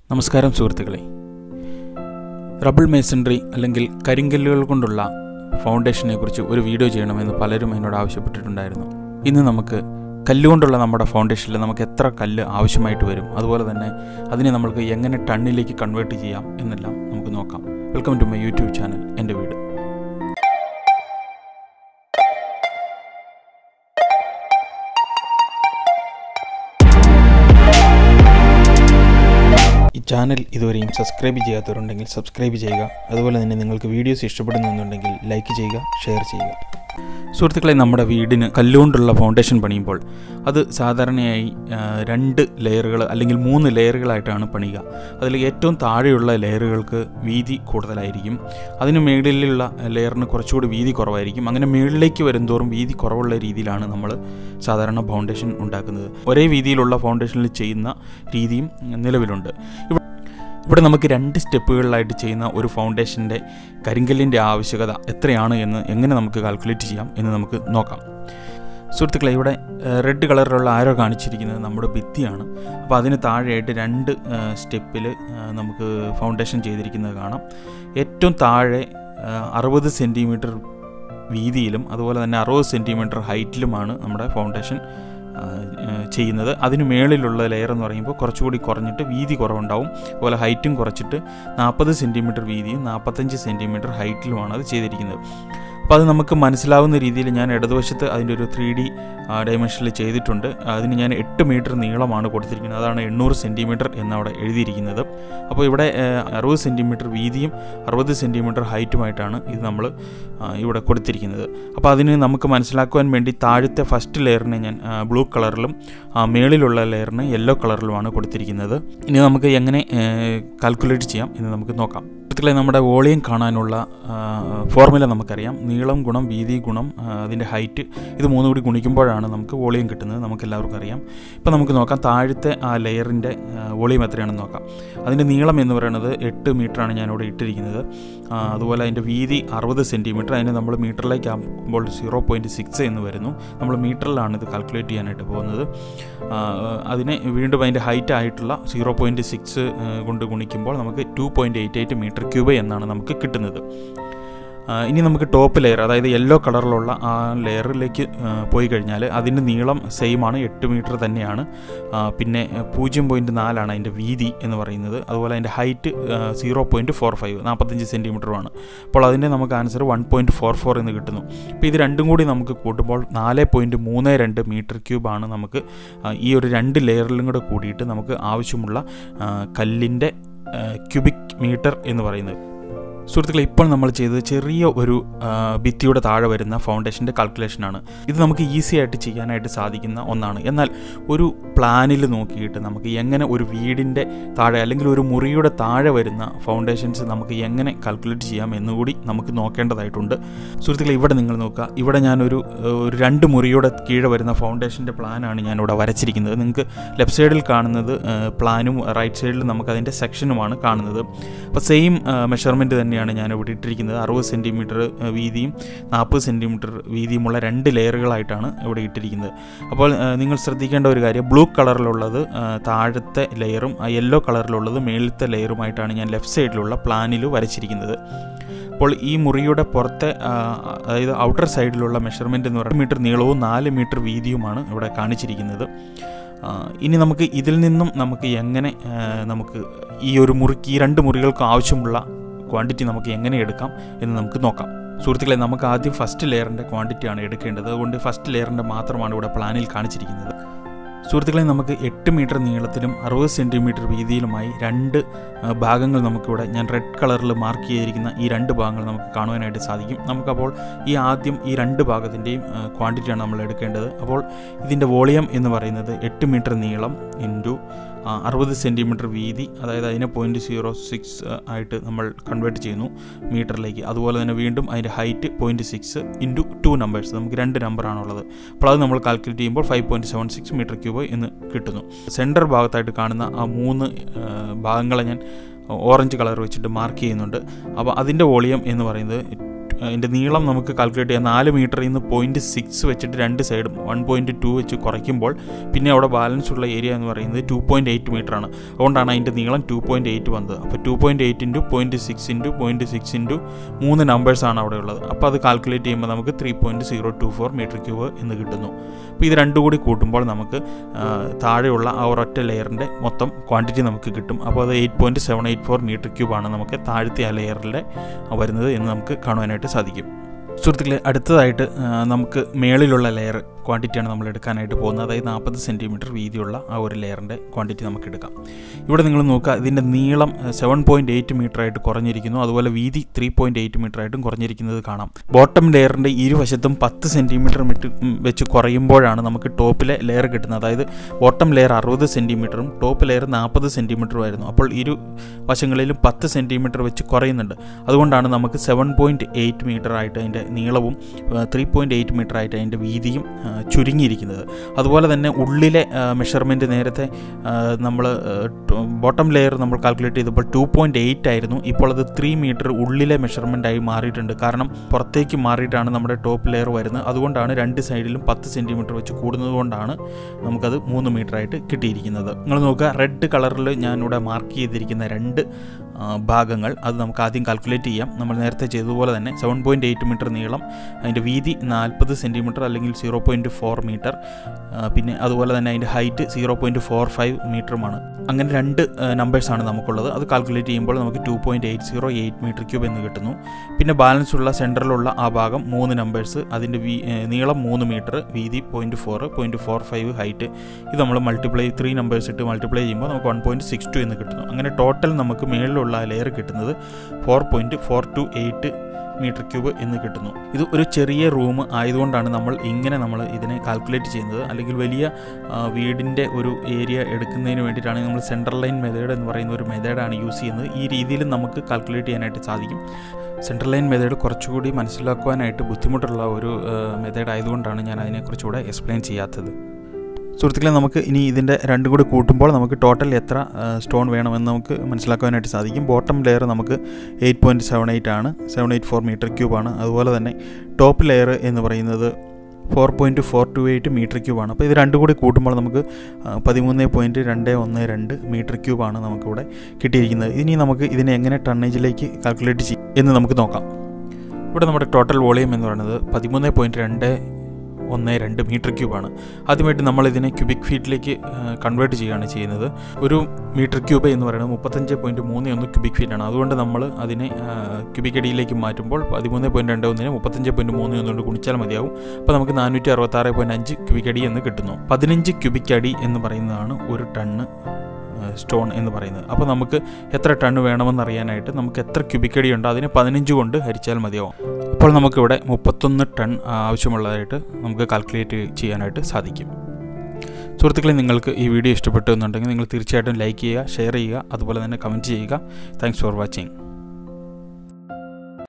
നമസ്കാരം സുഹൃത്തുക്കളെ റബിൾ മേസൺറി അല്ലെങ്കിൽ കരിങ്കല്ലുകൾ കൊണ്ടുള്ള ഫൗണ്ടേഷനെ കുറിച്ച് ഒരു വീഡിയോ ചെയ്യണമെന്ന് പലരും എന്നോട് ആവശ്യപ്പെട്ടിട്ടുണ്ടായിരുന്നു ഇന്ന് നമുക്ക് കല്ലുകൊണ്ടുള്ള നമ്മുടെ ഫൗണ്ടേഷനിൽ നമുക്ക് എത്ര കല്ല് ആവശ്യമായിട്ട് വരും അതുപോലെ തന്നെ അതിനെ നമുക്ക് എങ്ങനെ ടണ്ണിലേക്ക് കൺവേർട്ട് ചെയ്യാം എന്നെല്ലാം നമുക്ക് നോക്കാം welcome to my YouTube channel എൻ്റെ വീട് ഈ ചാനൽ ഇതുവരെയും സബ്സ്ക്രൈബ് ചെയ്യാത്തവരുണ്ടെങ്കിൽ സബ്സ്ക്രൈബ് ചെയ്യുക അതുപോലെ തന്നെ നിങ്ങൾക്ക് വീഡിയോസ് ഇഷ്ടപ്പെടുന്നുണ്ടെങ്കിൽ ലൈക്ക് ചെയ്യുക ഷെയർ ചെയ്യുക സുഹൃത്തുക്കളെ നമ്മുടെ വീടിന് കല്ലുകൊണ്ടുള്ള ഫൗണ്ടേഷൻ പണിയുമ്പോൾ അത് സാധാരണയായി ആ, രണ്ട് ലെയറുകൾ അല്ലെങ്കിൽ മൂന്ന് ലെയറുകളായിട്ടാണ് പണിയുക അതിൽ ഏറ്റവും താഴെയുള്ള ലെയറുകൾക്ക് വീതി കൂടുതലായിരിക്കും അതിന് മുകളിലുള്ള ലെയറിന് കുറച്ചുകൂടി വീതി കുറവായിരിക്കും അങ്ങനെ മുകളിലേക്ക് വരുന്തോറും വീതി കുറവുള്ള രീതിയിലാണ് നമ്മൾ സാധാരണ ഫൗണ്ടേഷൻ ഉണ്ടാക്കുന്നത് ഒരേ വീതിയിലുള്ള ഫൗണ്ടേഷനിൽ ചെയ്യുന്ന രീതിയും നിലവിലുണ്ട് ഇവ- ഇവിടെ നമുക്ക് രണ്ട് സ്റ്റെപ്പുകളിലായിട്ട് ചെയ്യുന്ന ഒരു ഫൗണ്ടേഷൻ്റെ കരിങ്കല്ലിൻ്റെ ആവശ്യകത എത്രയാണ് എന്ന് എങ്ങനെ നമുക്ക് കാൽക്കുലേറ്റ് ചെയ്യാം എന്ന് നമുക്ക് നോക്കാം സുഹൃത്തുക്കളെ ഇവിടെ റെഡ് കളറിലുള്ള ആരോ കാണിച്ചിരിക്കുന്നത് നമ്മുടെ ഭിത്തിയാണ് അപ്പോൾ അതിന് താഴെയായിട്ട് രണ്ട് സ്റ്റെപ്പിൽ നമുക്ക് ഫൗണ്ടേഷൻ ചെയ്തിരിക്കുന്നത് കാണാം ഏറ്റവും താഴെ അറുപത് സെൻറ്റിമീറ്റർ വീതിയിലും അതുപോലെ തന്നെ അറുപത് സെൻറ്റിമീറ്റർ ഹൈറ്റിലുമാണ് നമ്മുടെ ഫൗണ്ടേഷൻ ആ, ആ, ചെയ്യുന്നത് അതിന് മേളിലുള്ള ലെയർ എന്ന് പറയുമ്പോൾ കുറച്ചുകൂടി കുറഞ്ഞിട്ട് വീതി കുറവുണ്ടാവും അതുപോലെ ഹൈറ്റും കുറച്ചിട്ട് നാൽപ്പത് സെൻറ്റിമീറ്റർ വീതിയും നാൽപ്പത്തഞ്ച് സെൻറ്റിമീറ്റർ ഹൈറ്റിലുമാണ് അത് ചെയ്തിരിക്കുന്നത് അപ്പോൾ അത് നമുക്ക് മനസ്സിലാവുന്ന രീതിയിൽ ഞാൻ ഇടതുവശത്ത് അതിൻ്റെ ഒരു ത്രീ ഡി ഡയമെൻഷനിൽ ചെയ്തിട്ടുണ്ട് അതിന് ഞാൻ എട്ട് മീറ്റർ നീളമാണ് കൊടുത്തിരിക്കുന്നത് അതാണ് എണ്ണൂറ് സെൻറ്റിമീറ്റർ എന്നവിടെ എഴുതിയിരിക്കുന്നത് അപ്പോൾ ഇവിടെ അറുപത് സെൻറ്റിമീറ്റർ വീതിയും അറുപത് സെൻറ്റിമീറ്റർ ഹൈറ്റുമായിട്ടാണ് ഇത് നമ്മൾ ആ, ഇവിടെ കൊടുത്തിരിക്കുന്നത് അപ്പോൾ അതിന് നമുക്ക് മനസ്സിലാക്കുവാൻ വേണ്ടി താഴത്തെ ഫസ്റ്റ് ലെയറിനെ ഞാൻ ബ്ലൂ കളറിലും ആ, മേളിലുള്ള ലെയറിന് യെല്ലോ കളറിലുമാണ് കൊടുത്തിരിക്കുന്നത് ഇനി നമുക്ക് എങ്ങനെ കാൽക്കുലേറ്റ് ചെയ്യാം എന്ന് നമുക്ക് നോക്കാം സുഹൃത്തുക്കളെ നമ്മുടെ വോളിയം കാണാനുള്ള ഫോർമുല നമുക്കറിയാം നീളം ഗുണം വീതി ഗുണം ആ, അതിൻ്റെ ഹൈറ്റ് ഇത് മൂന്നും കൂടി ഗുണിക്കുമ്പോഴാണ് നമുക്ക് വോളിയം കിട്ടുന്നത് നമുക്ക് എല്ലാവർക്കും അറിയാം ഇപ്പോൾ നമുക്ക് നോക്കാം താഴത്തെ ആ ലെയറിൻ്റെ വോളിയം എത്രയാണെന്ന് നോക്കാം അതിൻ്റെ നീളം എന്ന് പറയുന്നത് എട്ട് മീറ്ററാണ് ഞാനിവിടെ ഇട്ടിരിക്കുന്നത് ആ, അതുപോലെ അതിൻ്റെ വീതി അറുപത് സെൻറ്റിമീറ്റർ അതിന് നമ്മൾ മീറ്ററിലേക്ക് ആകുമ്പോൾ സീറോ പോയിൻറ്റ് സിക്സ് എന്ന് വരുന്നു നമ്മൾ മീറ്ററിലാണ് ഇത് കാൽക്കുലേറ്റ് ചെയ്യാനായിട്ട് പോകുന്നത് ആ, അതിനെ വീണ്ടും അതിൻ്റെ ഹൈറ്റ് ആയിട്ടുള്ള സീറോ പോയിൻറ്റ് സിക്സ് കൊണ്ട് ഗുണിക്കുമ്പോൾ നമുക്ക് two point eight eight metre cube എന്നാണ് നമുക്ക് കിട്ടുന്നത് ആ, ഇനി നമുക്ക് ടോപ്പ് ലെയർ അതായത് യെല്ലോ കളറിലുള്ള ആ ലെയറിലേക്ക് ആ, പോയി കഴിഞ്ഞാൽ അതിൻ്റെ നീളം സെയിം ആണ് എട്ട് മീറ്റർ തന്നെയാണ് ആ, പിന്നെ പൂജ്യം പോയിൻറ്റ് നാലാണ് അതിൻ്റെ വീതി എന്ന് പറയുന്നത് അതുപോലെ അതിൻ്റെ height zero point four five നാൽപ്പത്തഞ്ച് സെൻറ്റിമീറ്ററുമാണ് അപ്പോൾ അതിൻ്റെ നമുക്ക് answer one point four four എന്ന് കിട്ടുന്നു അപ്പോൾ ഇത് രണ്ടും കൂടി നമുക്ക് കൂട്ടുമ്പോൾ നാല് പോയിൻറ്റ് മൂന്ന് രണ്ട് മീറ്റർ ക്യൂബാണ് നമുക്ക് ആ, ഈ ഒരു രണ്ട് ലെയറിലും കൂടെ കൂടിയിട്ട് നമുക്ക് ആവശ്യമുള്ള ആ, കല്ലിൻ്റെ ക്യൂബിക് മീറ്റർ എന്ന് പറയുന്നത് സുഹൃത്തുക്കളെ ഇപ്പോൾ നമ്മൾ ചെയ്തത് ചെറിയ ഒരു ആ, ഭിത്തിയുടെ താഴെ വരുന്ന ഫൗണ്ടേഷൻ്റെ കാൽക്കുലേഷനാണ് ഇത് നമുക്ക് ഈസി ആയിട്ട് ചെയ്യാനായിട്ട് സാധിക്കുന്ന ഒന്നാണ് എന്നാൽ ഒരു പ്ലാനിൽ നോക്കിയിട്ട് നമുക്ക് എങ്ങനെ ഒരു വീടിൻ്റെ താഴെ അല്ലെങ്കിൽ ഒരു മുറിയുടെ താഴെ വരുന്ന ഫൗണ്ടേഷൻസ് നമുക്ക് എങ്ങനെ കാൽക്കുലേറ്റ് ചെയ്യാം എന്നുകൂടി നമുക്ക് നോക്കേണ്ടതായിട്ടുണ്ട് സുഹൃത്തുക്കളെ ഇവിടെ നിങ്ങൾ നോക്കുക ഇവിടെ ഞാനൊരു ഏഹ്, ഒരു രണ്ട് മുറിയുടെ കീഴെ വരുന്ന ഫൗണ്ടേഷൻ്റെ പ്ലാനാണ് ഞാനിവിടെ വരച്ചിരിക്കുന്നത് നിങ്ങൾക്ക് ലെഫ്റ്റ് സൈഡിൽ കാണുന്നത് ഏഹ്, പ്ലാനും റൈറ്റ് സൈഡിൽ നമുക്ക് അതിൻ്റെ സെക്ഷനുമാണ് കാണുന്നത് അപ്പോൾ സെയിം മെഷർമെൻറ്റ് തന്നെയാണ് ഞാൻ ഇവിടെ ഇട്ടിരിക്കുന്നത് അറുപത് സെൻറ്റിമീറ്റർ വീതിയും നാൽപ്പത് സെൻറ്റിമീറ്റർ വീതിയുമുള്ള രണ്ട് ലെയറുകളായിട്ടാണ് ഇവിടെ ഇട്ടിരിക്കുന്നത് അപ്പോൾ ആ, നിങ്ങൾ ശ്രദ്ധിക്കേണ്ട ഒരു കാര്യം ബ്ലൂ കളറിലുള്ളത് ആ, താഴത്തെ ലെയറും യെല്ലോ കളറിലുള്ളത് മേളിലത്തെ ലെയറുമായിട്ടാണ് ഞാൻ ലെഫ്റ്റ് സൈഡിലുള്ള പ്ലാനിൽ വരച്ചിരിക്കുന്നത് അപ്പോൾ ഈ മുറിയുടെ പുറത്തെ ആ, അതായത് ഔട്ടർ സൈഡിലുള്ള മെഷർമെൻറ്റ് എന്ന് പറയുന്നത് മീറ്റർ നീളവും നാല് മീറ്റർ വീതിയുമാണ് ഇവിടെ കാണിച്ചിരിക്കുന്നത് ആ, ഇനി നമുക്ക് ഇതിൽ നിന്നും നമുക്ക് എങ്ങനെ ആ, നമുക്ക് ഈ ഒരു മുറിക്ക് ഈ രണ്ട് മുറികൾക്കും ആവശ്യമുള്ള ക്വാണ്ടിറ്റി നമുക്ക് എങ്ങനെ എടുക്കാം എന്ന് നമുക്ക് നോക്കാം സുഹൃത്തുക്കളെ നമുക്ക് ആദ്യം ഫസ്റ്റ് ലെയറിൻ്റെ ക്വാണ്ടിറ്റിയാണ് എടുക്കേണ്ടത് അതുകൊണ്ട് ഫസ്റ്റ് ലെയറിൻ്റെ മാത്രമാണ് ഇവിടെ പ്ലാനിൽ കാണിച്ചിരിക്കുന്നത് സുഹൃത്തുക്കളെ നമുക്ക് എട്ട് മീറ്റർ നീളത്തിലും അറുപത് സെൻറ്റിമീറ്റർ വീതിയിലുമായി രണ്ട് ആ, ഭാഗങ്ങൾ നമുക്കിവിടെ ഞാൻ റെഡ് കളറിൽ മാർക്ക് ചെയ്തിരിക്കുന്ന ഈ രണ്ട് ഭാഗങ്ങൾ നമുക്ക് കാണുവാനായിട്ട് സാധിക്കും നമുക്കപ്പോൾ ഈ ആദ്യം ഈ രണ്ട് ഭാഗത്തിൻ്റെയും ക്വാണ്ടിറ്റിയാണ് നമ്മൾ എടുക്കേണ്ടത് അപ്പോൾ ഇതിൻ്റെ വോളിയം എന്ന് പറയുന്നത് എട്ട് മീറ്റർ നീളം ഇൻറ്റു അറുപത് സെൻറ്റിമീറ്റർ വീതി അതായത് അതിനെ പോയിൻറ്റ് സീറോ സിക്സ് ആയിട്ട് നമ്മൾ കൺവേർട്ട് ചെയ്യുന്നു മീറ്ററിലേക്ക് അതുപോലെ തന്നെ വീണ്ടും അതിൻ്റെ height point six into two numbers നമുക്ക് രണ്ട് നമ്പറാണുള്ളത് അപ്പോൾ അത് നമ്മൾ കാൽക്കുലേറ്റ് ചെയ്യുമ്പോൾ five point seven six metre cube എന്ന് കിട്ടുന്നു സെൻറ്റർ ഭാഗത്തായിട്ട് കാണുന്ന ആ മൂന്ന് ആ, ഭാഗങ്ങളെ ഞാൻ ഓറഞ്ച് കളർ വെച്ചിട്ട് മാർക്ക് ചെയ്യുന്നുണ്ട് അപ്പോൾ അതിൻ്റെ വോളിയം എന്ന് പറയുന്നത് അതിൻ്റെ നീളം നമുക്ക് കാൽക്കുലേറ്റ് ചെയ്യാം നാല് മീറ്ററിൽ നിന്ന് പോയിൻറ്റ് സിക്സ് വെച്ചിട്ട് രണ്ട് സൈഡും വൺ പോയിൻറ്റ് ടു വെച്ച് കുറയ്ക്കുമ്പോൾ പിന്നെ അവിടെ ബാലൻസ് ഉള്ള ഏരിയ എന്ന് പറയുന്നത് ടു പോയിൻറ്റ് എയ്റ്റ് മീറ്ററാണ് അതുകൊണ്ടാണ് അതിൻ്റെ നീളം ടു പോയിൻറ്റ് എയ്റ്റ് വന്നത് അപ്പോൾ two point eight into point six into point six into മൂന്ന് നമ്പേഴ്സാണ് അവിടെ ഉള്ളത് അപ്പോൾ അത് കാൽക്കുലേറ്റ് ചെയ്യുമ്പോൾ നമുക്ക് three point zero two four metre cube എന്ന് കിട്ടുന്നു അപ്പോൾ ഇത് രണ്ടും കൂടി കൂട്ടുമ്പോൾ നമുക്ക് താഴെയുള്ള ആ ഒരൊറ്റ ലെയറിൻ്റെ മൊത്തം ക്വാണ്ടിറ്റി നമുക്ക് കിട്ടും അപ്പോൾ അത് eight point seven eight four metre ക്യൂബാണ് നമുക്ക് താഴത്തെ ആ ലെയറിലെ വരുന്നത് എന്ന് നമുക്ക് കാണുവാനായിട്ട് സാധിക്കും സുഹൃത്തുക്കളെ അടുത്തതായിട്ട് നമുക്ക് മേളിലുള്ള ലെയർ ക്വാണ്ടിറ്റിയാണ് നമ്മൾ എടുക്കാനായിട്ട് പോകുന്നത് അതായത് നാൽപ്പത് സെൻറ്റിമീറ്റർ വീതിയുള്ള ആ ഒരു ലെയറിൻ്റെ ക്വാണ്ടിറ്റി നമുക്ക് എടുക്കാം ഇവിടെ നിങ്ങൾ നോക്കുക ഇതിൻ്റെ നീളം സെവൻ പോയിൻറ്റ് എയ്റ്റ് മീറ്റർ ആയിട്ട് കുറഞ്ഞിരിക്കുന്നു അതുപോലെ വീതി ത്രീ പോയിൻറ്റ് എയ്റ്റ് മീറ്റർ ആയിട്ടും കുറഞ്ഞിരിക്കുന്നത് കാണാം ബോട്ടം ലെയറിൻ്റെ ഇരുവശത്തും പത്ത് സെൻറ്റിമീറ്റർ വെച്ച് കുറയുമ്പോഴാണ് നമുക്ക് ടോപ്പിലെ ലെയർ കിട്ടുന്നത് അതായത് ബോട്ടം ലെയർ അറുപത് സെൻറ്റിമീറ്ററും ടോപ്പ് ലെയർ നാൽപ്പത് സെൻറ്റിമീറ്ററും ആയിരുന്നു അപ്പോൾ ഇരു വശങ്ങളിലും പത്ത് സെൻറ്റിമീറ്റർ വെച്ച് കുറയുന്നുണ്ട് അതുകൊണ്ടാണ് നമുക്ക് സെവൻ പോയിൻറ്റ് എയ്റ്റ് മീറ്റർ ആയിട്ട് അതിൻ്റെ നീളവും ത്രീ പോയിൻറ്റ് എയ്റ്റ് മീറ്റർ ആയിട്ട് അതിൻ്റെ വീതിയും ചുരുങ്ങിയിരിക്കുന്നത് അതുപോലെ തന്നെ ഉള്ളിലെ മെഷർമെൻറ്റ് നേരത്തെ നമ്മൾ ബോട്ടം ലെയർ നമ്മൾ കാൽക്കുലേറ്റ് ചെയ്തപ്പോൾ ടു പോയിൻറ്റ് എയ്റ്റ് ആയിരുന്നു ഇപ്പോൾ അത് ത്രീ മീറ്റർ ഉള്ളിലെ മെഷർമെൻ്റ് ആയി മാറിയിട്ടുണ്ട് കാരണം പുറത്തേക്ക് മാറിയിട്ടാണ് നമ്മുടെ ടോപ്പ് ലെയർ വരുന്നത് അതുകൊണ്ടാണ് രണ്ട് സൈഡിലും പത്ത് സെൻറ്റിമീറ്റർ വെച്ച് കൂടുന്നത് കൊണ്ടാണ് നമുക്കത് മൂന്ന് മീറ്റർ ആയിട്ട് കിട്ടിയിരിക്കുന്നത് നിങ്ങൾ നോക്കുക റെഡ് കളറിൽ ഞാനിവിടെ മാർക്ക് ചെയ്തിരിക്കുന്ന രണ്ട് ഭാഗങ്ങൾ അത് നമുക്ക് ആദ്യം കാൽക്കുലേറ്റ് ചെയ്യാം നമ്മൾ നേരത്തെ ചെയ്തതുപോലെ തന്നെ സെവൻ പോയിൻറ്റ് എയ്റ്റ് മീറ്റർ നീളം അതിൻ്റെ വീതി നാൽപ്പത് സെൻറ്റിമീറ്റർ അല്ലെങ്കിൽ സീറോ പോയിൻറ്റ് ഫോർ മീറ്റർ പിന്നെ അതുപോലെ തന്നെ അതിൻ്റെ height zero point four five മീറ്ററുമാണ് അങ്ങനെ രണ്ട് നമ്പേഴ്സാണ് നമുക്കുള്ളത് അത് കാൽക്കുലേറ്റ് ചെയ്യുമ്പോൾ നമുക്ക് two point eight zero eight metre cube എന്ന് കിട്ടുന്നു പിന്നെ ബാലൻസ് ഉള്ള സെൻറ്ററിലുള്ള ആ ഭാഗം മൂന്ന് നമ്പേഴ്സ് അതിൻ്റെ വീ നീളം മൂന്ന് മീറ്റർ വീതി point four point four five height ഇത് നമ്മൾ മൾട്ടിപ്ലൈ ത്രീ നമ്പേഴ്സ് ഇട്ട് മൾട്ടിപ്ലൈ ചെയ്യുമ്പോൾ നമുക്ക് വൺ പോയിൻറ്റ് സിക്സ് ടു എന്ന് കിട്ടുന്നു അങ്ങനെ ടോട്ടൽ നമുക്ക് മേളിലുള്ള ലെയർ കിട്ടുന്നത് four point four two eight metre cube എന്ന് കിട്ടുന്നു ഇത് ഒരു ചെറിയ റൂം ആയതുകൊണ്ടാണ് നമ്മൾ ഇങ്ങനെ നമ്മൾ ഇതിനെ കാൽക്കുലേറ്റ് ചെയ്യുന്നത് അല്ലെങ്കിൽ വലിയ വീടിൻ്റെ ഒരു ഏരിയ എടുക്കുന്നതിന് വേണ്ടിയിട്ടാണ് നമ്മൾ സെൻട്രൽ ലൈൻ മെത്തേഡ് എന്ന് പറയുന്ന ഒരു മെത്തേഡാണ് യൂസ് ചെയ്യുന്നത് ഈ രീതിയിൽ നമുക്ക് കാൽക്കുലേറ്റ് ചെയ്യാനായിട്ട് സാധിക്കും സെൻട്രൽ ലൈൻ മെത്തേഡ് കുറച്ചുകൂടി മനസ്സിലാക്കുവാനായിട്ട് ബുദ്ധിമുട്ടുള്ള ഒരു മെത്തേഡ് ആയതുകൊണ്ടാണ് ഞാൻ അതിനെക്കുറിച്ചുകൂടെ എക്സ്പ്ലെയിൻ ചെയ്യാത്തത് സുഹൃത്തുക്കളെ നമുക്ക് ഇനി ഇതിൻ്റെ രണ്ടും കൂടി കൂട്ടുമ്പോൾ നമുക്ക് ടോട്ടൽ എത്ര സ്റ്റോൺ വേണമെന്ന് നമുക്ക് മനസ്സിലാക്കാനായിട്ട് സാധിക്കും ബോട്ടം ലെയർ നമുക്ക് എയ്റ്റ് പോയിൻറ്റ് സെവൻ എയ്റ്റ് ആണ് സെവൻ എയ്റ്റ് ഫോർ മീറ്റർ ക്യൂബാണ് അതുപോലെ തന്നെ ടോപ്പ് ലെയർ എന്ന് പറയുന്നത് four point four two eight metre ക്യൂബാണ് അപ്പോൾ ഇത് രണ്ടും കൂടി കൂട്ടുമ്പോൾ നമുക്ക് പതിമൂന്ന് പോയിൻറ്റ് രണ്ട് ഒന്ന് രണ്ട് മീറ്റർ ക്യൂബാണ് നമുക്കിവിടെ കിട്ടിയിരിക്കുന്നത് ഇനി നമുക്ക് ഇതിനെ എങ്ങനെ ടണ്ണേജിലേക്ക് കാൽക്കുലേറ്റ് ചെയ്യും എന്ന് നമുക്ക് നോക്കാം ഇവിടെ നമ്മുടെ ടോട്ടൽ വോളിയം എന്ന് പറയുന്നത് പതിമൂന്ന് പോയിൻറ്റ് രണ്ട് ഒന്ന് രണ്ട് മീറ്റർ ക്യൂബാണ് ആദ്യമായിട്ട് നമ്മൾ ഇതിനെ ക്യൂബിക് ഫീറ്റിലേക്ക് കൺവേർട്ട് ചെയ്യുകയാണ് ചെയ്യുന്നത് ഒരു മീറ്റർ ക്യൂബ് എന്ന് പറയുന്നത് മുപ്പത്തഞ്ച് പോയിൻറ്റ് മൂന്ന് ഒന്ന് ക്യൂബിക് ഫീറ്റാണ് അതുകൊണ്ട് നമ്മൾ അതിനെ ക്യൂബിക് അടിയിലേക്ക് മാറ്റുമ്പോൾ പതിമൂന്ന് പോയിൻറ്റ് രണ്ട് ഒന്നിന് മുപ്പത്തഞ്ച് പോയിൻറ്റ് മൂന്ന് ഒന്നുകൊണ്ട് ഗുണിച്ചാൽ മതിയാവും അപ്പോൾ നമുക്ക് നാനൂറ്റി അറുപത്താറ് പോയിൻറ്റ് അഞ്ച് ക്യൂബിക് അടി എന്ന് കിട്ടുന്നു പതിനഞ്ച് ക്യൂബിക് അടി എന്ന് പറയുന്നതാണ് ഒരു ടണ്ണ് സ്റ്റോൺ എന്ന് പറയുന്നത് അപ്പോൾ നമുക്ക് എത്ര ടൺ വേണമെന്ന് അറിയാനായിട്ട് നമുക്ക് എത്ര ക്യൂബിക് അടി ഉണ്ടോ അതിനെ പതിനഞ്ച് കൊണ്ട് ഹരിച്ചാൽ മതിയാവും അപ്പോൾ നമുക്കിവിടെ മുപ്പത്തൊന്ന് ടൺ ആവശ്യമുള്ളതായിട്ട് നമുക്ക് കാൽക്കുലേറ്റ് ചെയ്യാനായിട്ട് സാധിക്കും സുഹൃത്തുക്കളെ നിങ്ങൾക്ക് ഈ വീഡിയോ ഇഷ്ടപ്പെട്ടു എന്നുണ്ടെങ്കിൽ നിങ്ങൾ തീർച്ചയായിട്ടും ലൈക്ക് ചെയ്യുക ഷെയർ ചെയ്യുക അതുപോലെ തന്നെ കമൻറ്റ് ചെയ്യുക താങ്ക്സ് ഫോർ വാച്ചിങ്